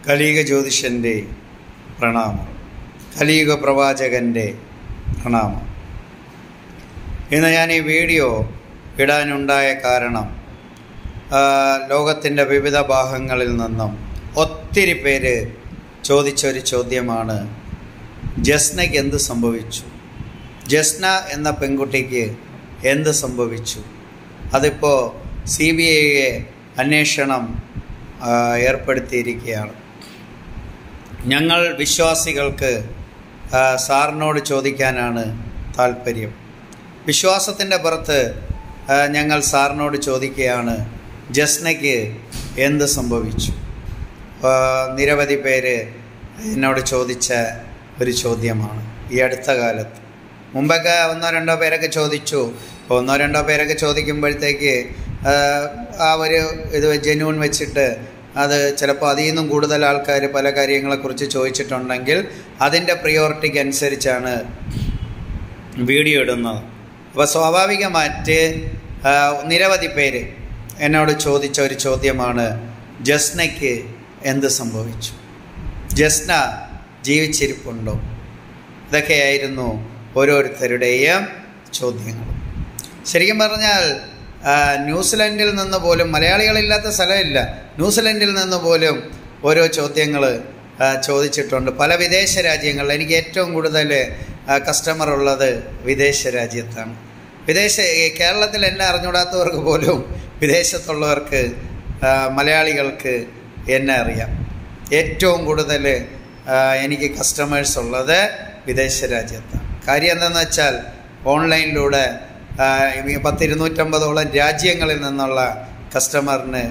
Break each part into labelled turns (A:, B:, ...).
A: കലിയുഗ ജ്യോതിഷൻ്റെ പ്രണാമം കലിയുഗ പ്രവാചകൻ്റെ പ്രണാമം ഇന്ന് ഞാൻ ഈ വീഡിയോ ഇടാനുണ്ടായ കാരണം ലോകത്തിൻ്റെ വിവിധ ഭാഗങ്ങളിൽ നിന്നും ഒത്തിരി പേര് ചോദിച്ചൊരു ചോദ്യമാണ് ജസ്നയ്ക്ക് എന്ത് സംഭവിച്ചു ജസ്ന എന്ന പെൺകുട്ടിക്ക് എന്ത് സംഭവിച്ചു അതിപ്പോൾ സി ബി ഐയെ അന്വേഷണം ആ, ഏർപ്പെടുത്തിയിരിക്കുകയാണ് ഞങ്ങൾ വിശ്വാസികൾക്ക് ആ, സാറിനോട് ചോദിക്കാനാണ് താല്പര്യം വിശ്വാസത്തിൻ്റെ പുറത്ത് ആ, ഞങ്ങൾ സാറിനോട് ചോദിക്കുകയാണ് ജസ്നയ്ക്ക് എന്ത് സംഭവിച്ചു ആ, നിരവധി പേര് എന്നോട് ചോദിച്ച ഒരു ചോദ്യമാണ് ഈ അടുത്ത കാലത്ത് മുമ്പൊക്കെ ഒന്നോ രണ്ടോ പേരൊക്കെ ചോദിച്ചു അപ്പോൾ ഒന്നോ രണ്ടോ പേരൊക്കെ ചോദിക്കുമ്പോഴത്തേക്ക് ആ, ആ ഒരു ഇത് ജെന്യൂൺ വെച്ചിട്ട് അത് ചിലപ്പോൾ അതിൽ നിന്നും കൂടുതൽ ആൾക്കാർ പല കാര്യങ്ങളെക്കുറിച്ച് ചോദിച്ചിട്ടുണ്ടെങ്കിൽ അതിൻ്റെ പ്രിയോറിറ്റിക്ക് അനുസരിച്ചാണ് വീഡിയോ ഇടുന്നത് അപ്പോൾ സ്വാഭാവികമായിട്ട് ആ, നിരവധി പേര് എന്നോട് ചോദിച്ച ഒരു ചോദ്യമാണ് ജസ്നയ്ക്ക് എന്ത് സംഭവിച്ചു ജസ്ന ജീവിച്ചിരിപ്പുണ്ടോ ഇതൊക്കെയായിരുന്നു ഓരോരുത്തരുടെയും ചോദ്യങ്ങൾ ശരിക്കും പറഞ്ഞാൽ ആ, ന്യൂസിലൻഡിൽ നിന്ന് പോലും മലയാളികളില്ലാത്ത സ്ഥലമില്ല ന്യൂസിലൻഡിൽ നിന്ന് പോലും ഓരോ ചോദ്യങ്ങൾ ചോദിച്ചിട്ടുണ്ട് പല വിദേശ രാജ്യങ്ങളിൽ എനിക്ക് ഏറ്റവും കൂടുതൽ കസ്റ്റമർ ഉള്ളത് വിദേശ രാജ്യത്താണ് വിദേശ ഈ കേരളത്തിൽ എന്നെ അറിഞ്ഞൂടാത്തവർക്ക് പോലും വിദേശത്തുള്ളവർക്ക് ആ, മലയാളികൾക്ക് എന്നെ അറിയാം ഏറ്റവും കൂടുതൽ ആ, എനിക്ക് കസ്റ്റമേഴ്സ് ഉള്ളത് വിദേശ രാജ്യത്താണ് കാര്യം എന്താണെന്ന് വെച്ചാൽ ഓൺലൈനിലൂടെ ആ, ഈ പത്തിരുന്നൂറ്റമ്പതോളം രാജ്യങ്ങളിൽ നിന്നുള്ള കസ്റ്റമറിന്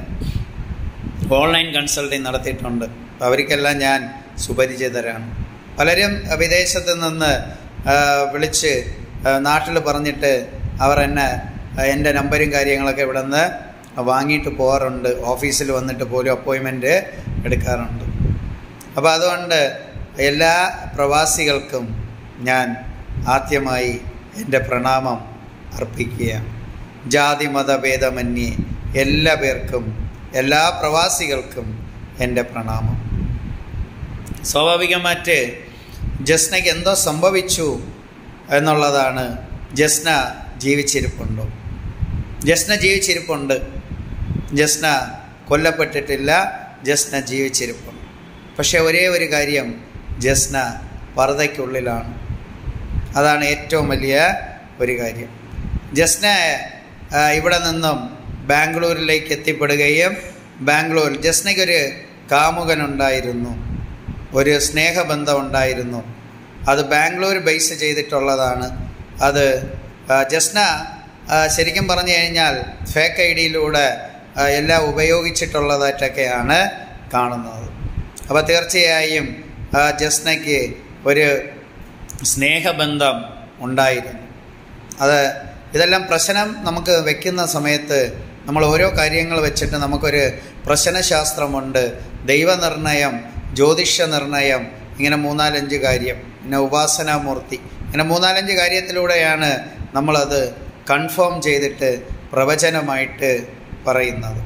A: ഓൺലൈൻ കൺസൾട്ടിങ് നടത്തിയിട്ടുണ്ട് അപ്പോൾ അവർക്കെല്ലാം ഞാൻ സുപരിചിതരാണ് പലരും വിദേശത്ത് നിന്ന് ആ, വിളിച്ച് നാട്ടിൽ പറഞ്ഞിട്ട് അവർ എന്നെ ആ, എൻ്റെ നമ്പരും കാര്യങ്ങളൊക്കെ ഇവിടെ നിന്ന് വാങ്ങിയിട്ട് പോകാറുണ്ട് ഓഫീസിൽ വന്നിട്ട് പോലും അപ്പോയിൻമെൻറ്റ് എടുക്കാറുണ്ട് അപ്പോൾ അതുകൊണ്ട് എല്ലാ പ്രവാസികൾക്കും ഞാൻ ആദ്യമായി എൻ്റെ പ്രണാമം അർപ്പിക്കുകയാണ് ജാതി മതഭേദമന്യേ എല്ലാ പേർക്കും എല്ലാ പ്രവാസികൾക്കും എൻ്റെ പ്രണാമം സ്വാഭാവികമായിട്ട് ജസ്നയ്ക്ക് എന്തോ സംഭവിച്ചു എന്നുള്ളതാണ് ജസ്ന ജീവിച്ചിരിപ്പുണ്ടോ ജസ്ന ജീവിച്ചിരിപ്പുണ്ട് ജസ്ന കൊല്ലപ്പെട്ടിട്ടില്ല ജസ്ന ജീവിച്ചിരിപ്പുണ്ട് പക്ഷേ ഒരേ ഒരു കാര്യം ജസ്ന പർദ്ദയ്ക്കുള്ളിലാണ് അതാണ് ഏറ്റവും വലിയ ഒരു കാര്യം ജസ്ന ആ, ഇവിടെ നിന്നും ബാംഗ്ലൂരിലേക്ക് എത്തിപ്പെടുകയും ബാംഗ്ലൂർ ജസ്നയ്ക്കൊരു കാമുകനുണ്ടായിരുന്നു ഒരു സ്നേഹബന്ധം ഉണ്ടായിരുന്നു അത് ബാംഗ്ലൂർ ബേസ് ചെയ്തിട്ടുള്ളതാണ് അത് ആ, ജസ്ന ആ, ശരിക്കും പറഞ്ഞു കഴിഞ്ഞാൽ ഫേക്ക് ഐ ഡിയിലൂടെ എല്ലാം ഉപയോഗിച്ചിട്ടുള്ളതായിട്ടൊക്കെയാണ് കാണുന്നത് അപ്പോൾ തീർച്ചയായും ആ, ജസ്നയ്ക്ക് ഒരു സ്നേഹബന്ധം ഉണ്ടായിരുന്നു അത് ഇതെല്ലാം പ്രശ്നം നമുക്ക് വെക്കുന്ന സമയത്ത് നമ്മൾ ഓരോ കാര്യങ്ങൾ വെച്ചിട്ട് നമുക്കൊരു പ്രശ്നശാസ്ത്രമുണ്ട് ദൈവനിർണയം ജ്യോതിഷ നിർണയം ഇങ്ങനെ മൂന്നാലഞ്ച് കാര്യം പിന്നെ ഉപാസനാമൂർത്തി ഇങ്ങനെ മൂന്നാലഞ്ച് കാര്യത്തിലൂടെയാണ് നമ്മളത് കൺഫേം ചെയ്തിട്ട് പ്രവചനമായിട്ട് പറയുന്നത്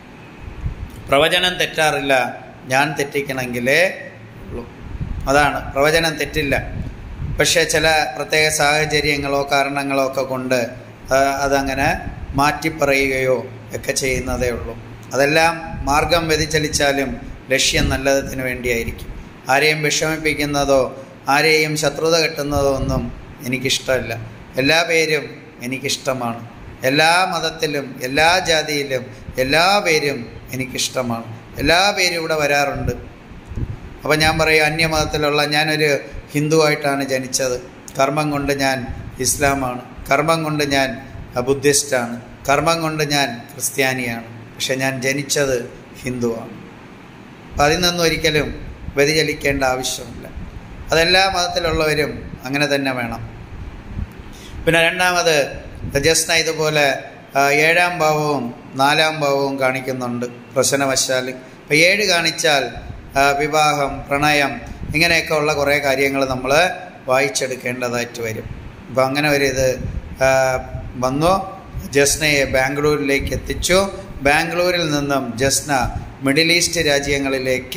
A: പ്രവചനം തെറ്റാറില്ല ഞാൻ തെറ്റിക്കണമെങ്കിലേ ഉള്ളൂ അതാണ് പ്രവചനം തെറ്റില്ല പക്ഷേ ചില പ്രത്യേക സാഹചര്യങ്ങളോ കാരണങ്ങളോ ഒക്കെ കൊണ്ട് ആ, അതങ്ങനെ മാറ്റിപ്പറയുകയോ ഒക്കെ ചെയ്യുന്നതേ ഉള്ളൂ അതെല്ലാം മാർഗം വ്യതിചലിച്ചാലും ലക്ഷ്യം നല്ലതിന് വേണ്ടിയായിരിക്കും ആരെയും വിഷമിപ്പിക്കുന്നതോ ആരെയും ശത്രുത കെട്ടുന്നതോ ഒന്നും എനിക്കിഷ്ടമല്ല എല്ലാ പേരും എനിക്കിഷ്ടമാണ് എല്ലാ മതത്തിലും എല്ലാ ജാതിയിലും എല്ലാ പേരും എനിക്കിഷ്ടമാണ് എല്ലാ പേരും ഇവിടെ വരാറുണ്ട് അപ്പോൾ ഞാൻ പറയും അന്യമതത്തിലുള്ള ഞാനൊരു ഹിന്ദുവായിട്ടാണ് ജനിച്ചത് കർമ്മം കൊണ്ട് ഞാൻ ഇസ്ലാമാണ് കർമ്മം കൊണ്ട് ഞാൻ ബുദ്ധിസ്റ്റാണ് കർമ്മം കൊണ്ട് ഞാൻ ക്രിസ്ത്യാനിയാണ് പക്ഷെ ഞാൻ ജനിച്ചത് ഹിന്ദുവാണ് അപ്പം അതിൽ നിന്നും ഒരിക്കലും വ്യതിചലിക്കേണ്ട ആവശ്യമില്ല അതെല്ലാ മതത്തിലുള്ളവരും അങ്ങനെ തന്നെ വേണം പിന്നെ രണ്ടാമത് ജസ്ന ഇതുപോലെ ആ, ഏഴാം ഭാവവും നാലാം ഭാവവും കാണിക്കുന്നുണ്ട് പ്രശ്നവശാൽ അപ്പം ഏഴ് കാണിച്ചാൽ ആ, വിവാഹം പ്രണയം ഇങ്ങനെയൊക്കെ ഉള്ള കുറേ കാര്യങ്ങൾ നമ്മൾ വായിച്ചെടുക്കേണ്ടതായിട്ട് വരും അപ്പം അങ്ങനെ ഒരു ഇത് ആ, വന്നു ജസ്നയെ ബാംഗ്ലൂരിലേക്ക് എത്തിച്ചു ബാംഗ്ലൂരിൽ നിന്നും ജസ്ന മിഡിൽ ഈസ്റ്റ് രാജ്യങ്ങളിലേക്ക്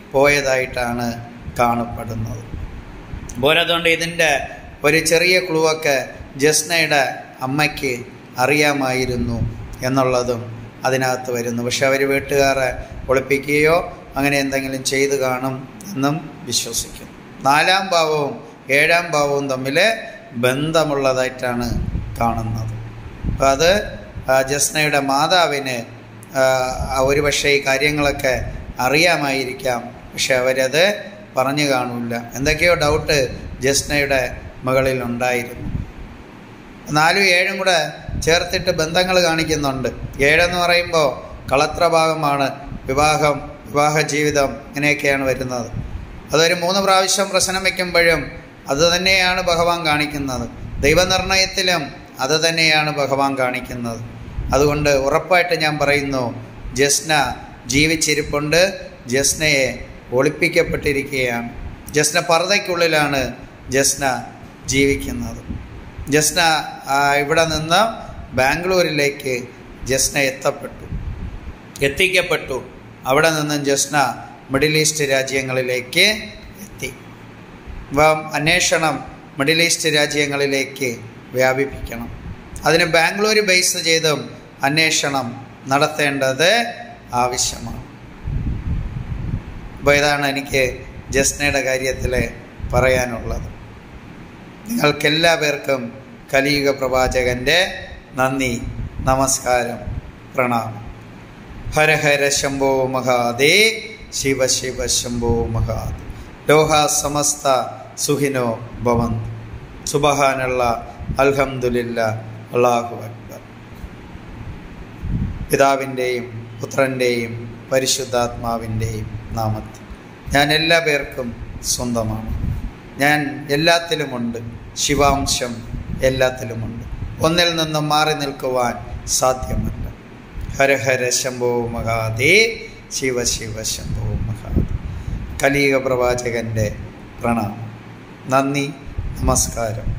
A: പോയതായിട്ടാണ് കാണപ്പെടുന്നത് അപ്പോൾ അതുകൊണ്ട് ഇതിൻ്റെ ഒരു ചെറിയ ക്ലൂവൊക്കെ ജസ്നയുടെ അമ്മയ്ക്ക് അറിയാമായിരുന്നു എന്നുള്ളതും അതിനകത്ത് വരുന്നു പക്ഷെ അവർ വീട്ടുകാരെ ഒളിപ്പിക്കുകയോ അങ്ങനെ എന്തെങ്കിലും ചെയ്തു കാണും എന്നും വിശ്വസിക്കും നാലാം ഭാവവും ഏഴാം ഭാവവും തമ്മിൽ ബന്ധമുള്ളതായിട്ടാണ് കാണുന്നത് അപ്പോൾ അത് ആ, ജസ്നയുടെ മാതാവിന് ആ, ഒരു പക്ഷേ ഈ കാര്യങ്ങളൊക്കെ അറിയാമായിരിക്കാം പക്ഷെ അവരത് പറഞ്ഞു കാണില്ല എന്തൊക്കെയോ ഡൗട്ട് ജസ്നയുടെ മകളിൽ ഉണ്ടായിരുന്നു നാലും ഏഴും കൂടെ ചേർത്തിട്ട് ബന്ധങ്ങൾ കാണിക്കുന്നുണ്ട് ഏഴെന്ന് പറയുമ്പോൾ കളത്ര ഭാഗമാണ് വിവാഹം വിവാഹ ജീവിതം ഇങ്ങനെയൊക്കെയാണ് വരുന്നത് അതൊരു മൂന്ന് പ്രാവശ്യം പ്രശ്നം വയ്ക്കുമ്പോഴും അത് തന്നെയാണ് ഭഗവാൻ കാണിക്കുന്നത് ദൈവനിർണയത്തിലും അത് തന്നെയാണ് ഭഗവാൻ കാണിക്കുന്നത് അതുകൊണ്ട് ഉറപ്പായിട്ട് ഞാൻ പറയുന്നു ജസ്ന ജീവിച്ചിരിപ്പുണ്ട് ജസ്നയെ ഒളിപ്പിക്കപ്പെട്ടിരിക്കുകയാണ് ജസ്ന പർദ്ദയ്ക്കുള്ളിലാണ് ജസ്ന ജീവിക്കുന്നത് ജസ്ന ആ, ഇവിടെ നിന്ന് ബാംഗ്ലൂരിലേക്ക് ജസ്ന എത്തപ്പെട്ടു എത്തിക്കപ്പെട്ടു അവിടെ നിന്നും ജസ്ന മിഡിൽ ഈസ്റ്റ് രാജ്യങ്ങളിലേക്ക് എത്തി അപ്പം അന്വേഷണം മിഡിൽ ഈസ്റ്റ് രാജ്യങ്ങളിലേക്ക് വ്യാപിപ്പിക്കണം അതിന് ബാംഗ്ലൂർ ബേസ് ചെയ്തും അന്വേഷണം നടത്തേണ്ടത് ആവശ്യമാണ് അപ്പോൾ ഇതാണ് എനിക്ക് ജസ്നയുടെ കാര്യത്തിൽ പറയാനുള്ളത് നിങ്ങൾക്കെല്ലാ പേർക്കും കലിയുഗ പ്രവാചകൻ്റെ നന്ദി നമസ്കാരം പ്രണാമം ഹര ഹര ശംഭോ മഹാദേ ശിവ ശിവ ശംഭോ മഹാദ് ലോഹ സമസ്ത സുഖിനോ ഭവന്തു സുബഹാനുള്ള അൽഹംദുലില്ല അള്ളാഹു അക്ബർ പിതാവിൻ്റെയും പുത്രൻ്റെയും പരിശുദ്ധാത്മാവിൻ്റെയും നാമത്തിൽ ഞാൻ എല്ലാ പേർക്കും സ്വന്തമാണ് ഞാൻ എല്ലാത്തിലുമുണ്ട് ശിവാംശം എല്ലാത്തിലുമുണ്ട് ഒന്നിൽ നിന്നും മാറി നിൽക്കുവാൻ സാധ്യമല്ല ഹര ഹര ശംഭോ മഹാദേ ശിവ ശിവ ശംഭോ മഹാദേ കലിയുഗ പ്രവാചകൻ്റെ പ്രണാമം നന്ദി നമസ്കാരം